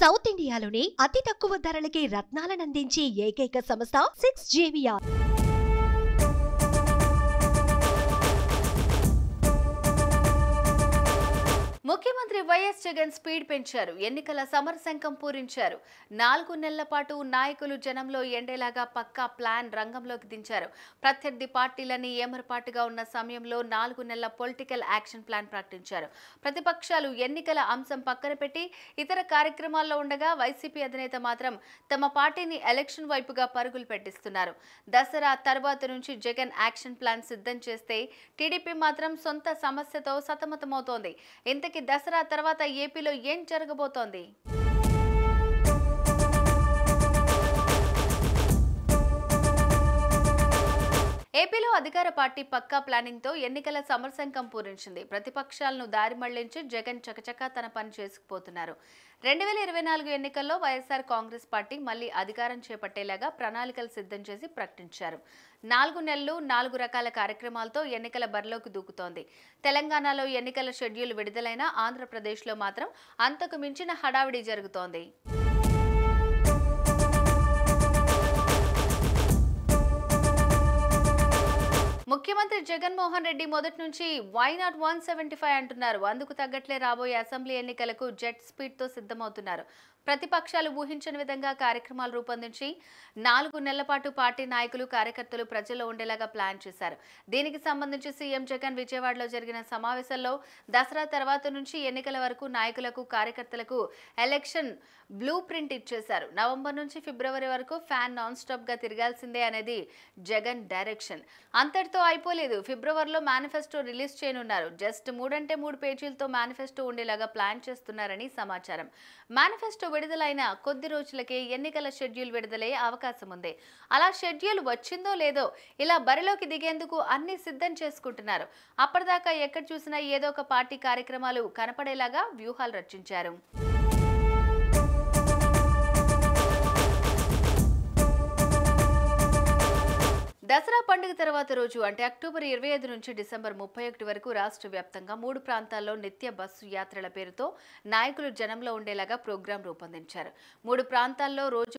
south ఇండియాలోనే అతి తక్కువ ధరలకి రత్నాలనందించే ఏకైక సంస్థ సిక్స్ జేవియా ముఖ్యమంత్రి వైఎస్ జగన్ స్పీడ్ పెంచారు ఎన్నికల సమరశంఖం పూరించారు నాలుగు నెలల పాటు నాయకులు జనంలో ఎండేలాగా పక్కా ప్లాన్ రంగంలోకి దించారు ప్రత్యర్థి పార్టీలని ఏమరపాటుగా ఉన్న సమయంలో నాలుగు నెలల పొలిటికల్ యాక్షన్ ప్లాన్ ప్రకటించారు ప్రతిపక్షాలు ఎన్నికల అంశం పక్కన పెట్టి ఇతర కార్యక్రమాల్లో ఉండగా వైసీపీ అధినేత మాత్రం తమ పార్టీని ఎలక్షన్ వైపుగా పరుగులు పెట్టిస్తున్నారు దసరా తర్వాత నుంచి జగన్ యాక్షన్ ప్లాన్ సిద్ధం చేస్తే టీడీపీ మాత్రం సొంత సమస్యతో సతమతమవుతోంది ఇంతకీ దసరా తర్వాత ఏపీలో ఏం జరగబోతోంది ఏపీలో అధికార పార్టీ పక్కా ప్లానింగ్ తో ఎన్నికల సమరశంఖం పూరించింది ప్రతిపక్షాలను దారి మళ్లించి జగన్ చకచకా తన పని చేసుకుపోతున్నారు రెండు వేల ఇరవై నాలుగు ఎన్నికల్లో వైఎస్ఆర్ కాంగ్రెస్ పార్టీ మళ్లీ అధికారం చేపట్టేలాగా ప్రణాళికలు సిద్ధం చేసి ప్రకటించారు నాలుగు నెలలు నాలుగు రకాల కార్యక్రమాలతో ఎన్నికల బరిలోకి దూకుతోంది తెలంగాణలో ఎన్నికల షెడ్యూల్ విడుదలైన ఆంధ్రప్రదేశ్లో మాత్రం అంతకు మించిన హడావిడి జరుగుతోంది ముఖ్యమంత్రి జగన్మోహన్ రెడ్డి మొదటి నుంచి why not one seventy five అంటున్నారు అందుకు తగ్గట్లే రాబోయే అసెంబ్లీ ఎన్నికలకు జెట్ స్పీడ్ తో సిద్ధమవుతున్నారు ప్రతిపక్షాలు ఊహించని విధంగా కార్యక్రమాలు రూపొందించి నాలుగు నెలల పాటు పార్టీ నాయకులు కార్యకర్తలు ప్రజల్లో ఉండేలాగా ప్లాన్ చేశారు దీనికి సంబంధించి సీఎం జగన్ విజయవాడలో జరిగిన సమావేశంలో దసరా తర్వాత నుంచి ఎన్నికల వరకు నాయకులకు కార్యకర్తలకు ఎలక్షన్ బ్లూ ప్రింట్ ఇచ్చేశారు నవంబర్ నుంచి ఫిబ్రవరి వరకు ఫ్యాన్ నాన్ స్టాప్ గా తిరగాల్సిందే అనేది జగన్ డైరెక్షన్ అంతటితో అయిపోలేదు ఫిబ్రవరిలో మేనిఫెస్టో రిలీజ్ చేయనున్నారు జస్ట్ మూడంటే మూడు పేజీలతో మేనిఫెస్టో ఉండేలాగా ప్లాన్ చేస్తున్నారని సమాచారం మేనిఫెస్టో విడుదలైన కొద్ది రోజులకే ఎన్నికల షెడ్యూల్ విడుదలయ్యే అవకాశం ఉంది అలా షెడ్యూల్ వచ్చిందో లేదో ఇలా బరిలోకి దిగేందుకు అన్ని సిద్ధం చేసుకుంటున్నారు అప్పటిదాకా ఎక్కడ చూసినా ఏదో ఒక పార్టీ కార్యక్రమాలు కనపడేలాగా వ్యూహాలు రచించారు దసరా పండుగ తర్వాత రోజు అంటే అక్టోబర్ ఇరవై ఐదు నుంచి డిసెంబర్ ముప్పై ఒకటి వరకు రాష్ట్ర వ్యాప్తంగా మూడు ప్రాంతాల్లో నిత్య బస్సు యాత్రల పేరుతో నాయకులు జనంలో ఉండేలాగా ప్రోగ్రాం రూపొందించారు మూడు ప్రాంతాల్లో రోజు